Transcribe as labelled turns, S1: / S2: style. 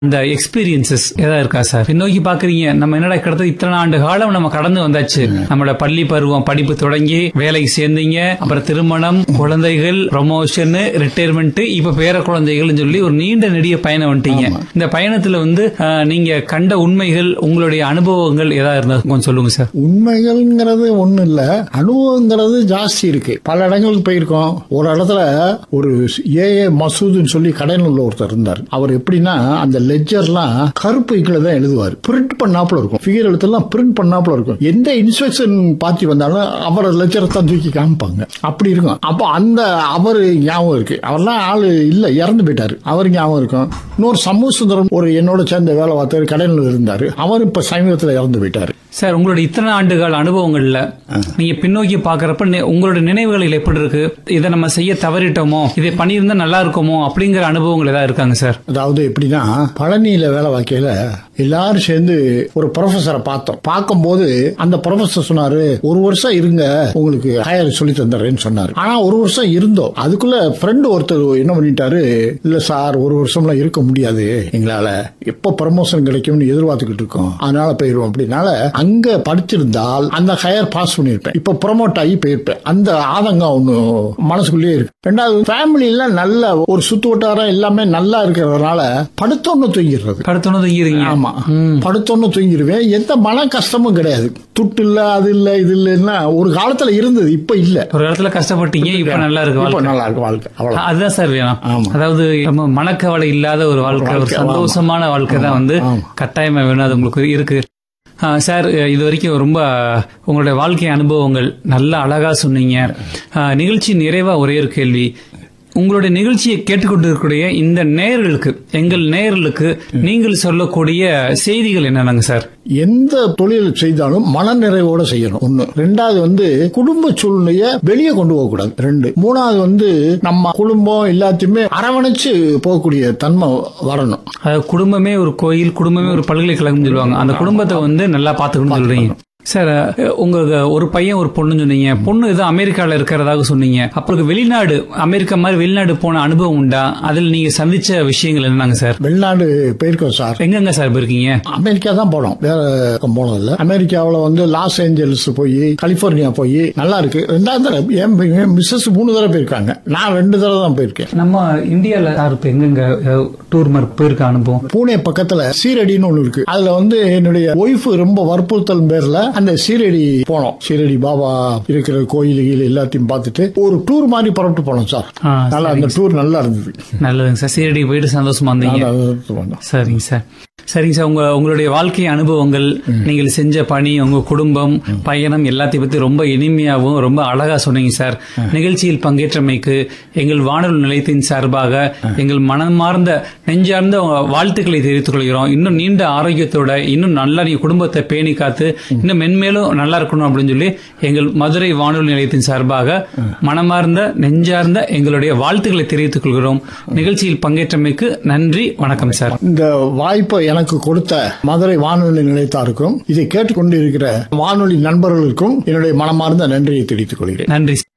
S1: இந்த எக்ஸ்பீரியன்சஸ் ஏதாவது இருக்கா சார் பின்னோக்கி பாக்குறீங்க நம்ம என்னடா கிடத்தது இத்தனை ஆண்டு காலம் நம்ம கடந்து வந்தாச்சு நம்மளோட பள்ளி பருவம் படிப்பு தொடங்கி வேலைக்கு சேர்ந்தீங்க அப்புறம் திருமணம் குழந்தைகள் ப்ரமோஷன் ரிட்டையர்மெண்ட் இப்ப பேர குழந்தைகள்னு சொல்லி ஒரு நீண்ட நெடிய பயணம் வந்துட்டீங்க இந்த பயணத்துல வந்து அஹ், நீங்க கண்ட உண்மைகள் உங்களுடைய அனுபவங்கள் ஏதாவது இருந்தா கொஞ்சம் சொல்லுங்க சார்
S2: உண்மைகள்ங்கிறது ஒண்ணும் இல்ல அனுபவங்கிறது ஜாஸ்தி இருக்கு பல இடங்களுக்கு போயிருக்கோம் ஒரு இடத்துல ஒரு ஏஏ மசூதுன்னு சொல்லி கடையில் உள்ள ஒருத்தர் இருந்தார் அவர் எப்படின்னா அந்த லெஜர்லாம் கருப்பு இக்கில தான் எழுதுவார் பிரிண்ட் பண்ணாப்புல இருக்கும் ஃபிகர் எழுத்தெல்லாம் பிரிண்ட் பண்ணாப்புல இருக்கும் எந்த இன்ஸ்பெக்ஷன் பார்ட்டி வந்தாலும் அவர் லெஜரை தான் தூக்கி காமிப்பாங்க அப்படி இருக்கும் அப்போ அந்த அவர் ஞாபகம் இருக்கு அவர்லாம் ஆளு இல்ல இறந்து போயிட்டாரு அவர் ஞாபகம் இருக்கும் இன்னொரு சமூக சுந்தரம் ஒரு என்னோட சேர்ந்த வேலை பார்த்தாரு கடையில் இருந்தாரு அவர் இப்ப சமீபத்தில் இறந்து போயிட்டாரு
S1: சார் உங்களுடைய இத்தனை ஆண்டுகால அனுபவங்கள்ல நீங்க பின்னோக்கி பாக்குறப்ப நி- உங்களுடைய நினைவுகள் எப்படி இருக்கு இதை நம்ம செய்ய தவறிட்டோமோ இதை பண்ணியிருந்தா நல்லா இருக்குமோ அப்படிங்கிற அனுபவங்கள் ஏதாவது இருக்காங்க சார்
S2: அதாவது எப்படின்னா பழனியில வேலை பார்க்கையில எல்லாரும் சேர்ந்து ஒரு ப்ரொஃபஸரை பார்த்தோம் பார்க்கும்போது அந்த ப்ரொஃபஸர் சொன்னாரு ஒரு வருஷம் இருங்க உங்களுக்கு ஹையர் சொல்லி தந்துடுறேன்னு சொன்னாரு ஆனா ஒரு வருஷம் இருந்தோம் அதுக்குள்ள ஃப்ரெண்டு ஒருத்தர் என்ன பண்ணிட்டாரு இல்ல சார் ஒரு வருஷம்லாம் இருக்க முடியாது எங்களால எப்ப ப்ரமோஷன் கிடைக்கும்னு எதிர்பார்த்துக்கிட்டு இருக்கோம் அதனால போயிருவோம் அப்படினால அங்க படிச்சிருந்தால் அந்த ஹையர் பாஸ் பண்ணிருப்பேன் இப்ப ப்ரொமோட் ஆகி போயிருப்பேன் அந்த ஆதங்கம் ஒண்ணு மனசுக்குள்ளேயே இருக்கு ரெண்டாவது ஃபேமிலியில நல்ல ஒரு சுத்து வட்டாரம் எல்லாமே நல்லா இருக்கிறதுனால படுத்தோன்னு தூங்கிடுறது
S1: படுத்தோன்னு தூங்கிறீங்க
S2: ஆமா படுத்தோன்னு தூங்கிடுவேன் எந்த மன கஷ்டமும் கிடையாது துட்டு இல்ல அது இல்ல இது இல்லைன்னா ஒரு காலத்துல இருந்தது இப்ப இல்ல
S1: ஒரு இடத்துல கஷ்டப்பட்டீங்க இப்ப நல்லா இருக்கு
S2: இப்ப
S1: வாழ்க்கை
S2: நல்லா இருக்கு வாழ்க்கை அவ்வளவு
S1: அதுதான் சார் வேணும்
S2: ஆமா.
S1: அதாவது நம்ம மனக்கவலை இல்லாத ஒரு வாழ்க்கை ஒரு
S2: வாழ்க்கை, ஆமா.
S1: சந்தோஷமான வாழ்க்கை தான் வந்து
S2: ஆமா.
S1: கட்டாயமா வேணும் அது உங்களுக்கு இருக்கு ஆ, சார் இது வரைக்கும் ரொம்ப உங்களுடைய வாழ்க்கை அனுபவங்கள் நல்ல அழகா சொன்னீங்க ஆ, நிகழ்ச்சி நிறைவா ஒரே ஒரு கேள்வி உங்களுடைய நிகழ்ச்சியை கேட்டுக்கொண்டிருக்கக்கூடிய இந்த நேயர்களுக்கு எங்கள் நேயர்களுக்கு நீங்கள் சொல்லக்கூடிய செய்திகள் என்னென்னங்க சார்
S2: எந்த தொழில் செய்தாலும் மனநிறைவோட செய்யணும் ஒண்ணு ரெண்டாவது வந்து குடும்ப சூழ்நிலைய வெளியே கொண்டு போக கூடாது ரெண்டு மூணாவது வந்து நம்ம குடும்பம் எல்லாத்தையுமே அரவணைச்சு போகக்கூடிய தன்மை வரணும்
S1: அதாவது குடும்பமே ஒரு கோயில் குடும்பமே ஒரு பல்கலைக்கழகம் சொல்லுவாங்க அந்த குடும்பத்தை வந்து நல்லா பாத்துக்கணும்னு சொல்றீங்க சார் உங்க ஒரு பையன் ஒரு பொண்ணு சொன்னீங்க பொண்ணு ஏதோ அமெரிக்கால இருக்கிறதாக சொன்னீங்க அப்புறம் வெளிநாடு அமெரிக்கா மாதிரி வெளிநாடு போன அனுபவம் உண்டா அதில் நீங்க சந்திச்ச விஷயங்கள் என்னங்க சார்
S2: வெளிநாடு போயிருக்கோம் சார்
S1: எங்கெங்க சார் போயிருக்கீங்க
S2: அமெரிக்கா தான் போனோம் வேற பக்கம் போனது இல்ல அமெரிக்காவுல வந்து லாஸ் ஏஞ்சல்ஸ் போய் கலிபோர்னியா போய் நல்லா இருக்கு ரெண்டாவது தடவை என் பி- என் மிஸ்ஸஸ் மூணு தடவை போயிருக்காங்க நான் ரெண்டு தடவை தான் போயிருக்கேன்
S1: நம்ம இந்தியால சார் இப்ப எங்கெங்க டூர் மாதிரி போயிருக்க அனுபவம்
S2: பூனே பக்கத்துல சீரடின்னு ஒண்ணு இருக்கு அதுல வந்து என்னுடைய ஒய்ஃப் ரொம்ப வற்புறுத்தல் பேர்ல அந்த சீரடி போனோம் சீரடி பாபா இருக்கிற கோயில் எல்லாத்தையும் பார்த்துட்டு ஒரு டூர் மாதிரி புறப்பட்டு போனோம் சார்
S1: ஆ,
S2: நல்லா அந்த டூர் நல்லா இருந்தது
S1: நல்லதுங்க சார் சீரடி போயிட்டு சந்தோஷமா வந்தீங்க
S2: நல்லா இருந்தது.
S1: சரிங்க சார் சரிங்க சார் உங்க உங்களுடைய வாழ்க்கை அனுபவங்கள் நீங்கள் செஞ்ச பணி உங்க குடும்பம் பயணம் எல்லாத்தையும் பத்தி ரொம்ப இனிமையாகவும் ரொம்ப அழகா சொன்னீங்க சார் நிகழ்ச்சியில் பங்கேற்றமைக்கு எங்கள் வானொலி நிலையத்தின் சார்பாக எங்கள் மனமார்ந்த நெஞ்சார்ந்த வாழ்த்துக்களை தெரிவித்துக் கொள்கிறோம் இன்னும் நீண்ட ஆரோக்கியத்தோட இன்னும் நல்லா நீங்க குடும்பத்தை பேணி காத்து இன்னும் மென்மேலும் நல்லா இருக்கணும் அப்படின்னு சொல்லி எங்கள் மதுரை வானொலி நிலையத்தின் சார்பாக மனமார்ந்த நெஞ்சார்ந்த எங்களுடைய வாழ்த்துக்களை தெரிவித்துக் கொள்கிறோம் நிகழ்ச்சியில் பங்கேற்றமைக்கு நன்றி வணக்கம் சார்
S2: இந்த வாய்ப்பை எனக்கு கொடுத்த மதுரை வானொலி நிலையத்தாருக்கும் இதை கேட்டுக்கொண்டு இருக்கிற வானொலி நண்பர்களுக்கும் என்னுடைய மனமார்ந்த நன்றியை தெரிவித்துக் கொள்கிறேன்
S1: நன்றி